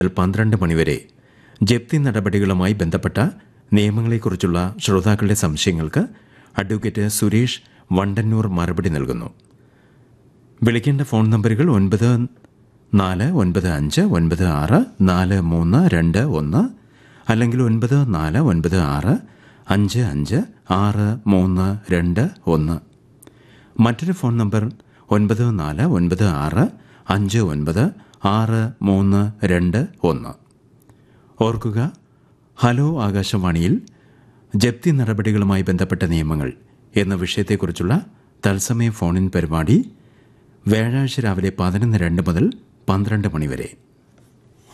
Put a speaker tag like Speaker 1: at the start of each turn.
Speaker 1: പന്ത്രണ്ട് മണിവരെ ജപ്തി നടപടികളുമായി ബന്ധപ്പെട്ട നിയമങ്ങളെക്കുറിച്ചുള്ള ശ്രോതാക്കളുടെ സംശയങ്ങൾക്ക് അഡ്വക്കേറ്റ് സുരേഷ് വണ്ടന്നൂർ മറുപടി നൽകുന്നു വിളിക്കേണ്ട ഫോൺ നമ്പറുകൾ ഒൻപത് നാല് ഒൻപത് അഞ്ച് ഒൻപത് ആറ് നാല് മൂന്ന് രണ്ട് ഒന്ന് അല്ലെങ്കിൽ ഒൻപത് നാല് ഒൻപത് ആറ് അഞ്ച് അഞ്ച് ആറ് മൂന്ന് രണ്ട് ഒന്ന് മറ്റൊരു ഫോൺ നമ്പർ ഒൻപത് നാല് ഒൻപത് ആറ് അഞ്ച് ഒൻപത് ആറ് മൂന്ന് രണ്ട് ഒന്ന് ഓർക്കുക ഹലോ ആകാശവാണിയിൽ ജപ്തി നടപടികളുമായി ബന്ധപ്പെട്ട നിയമങ്ങൾ എന്ന വിഷയത്തെക്കുറിച്ചുള്ള തത്സമയ ഫോണിൻ പരിപാടി വ്യാഴാഴ്ച രാവിലെ പതിനൊന്ന് രണ്ട് മുതൽ പന്ത്രണ്ട് മണിവരെ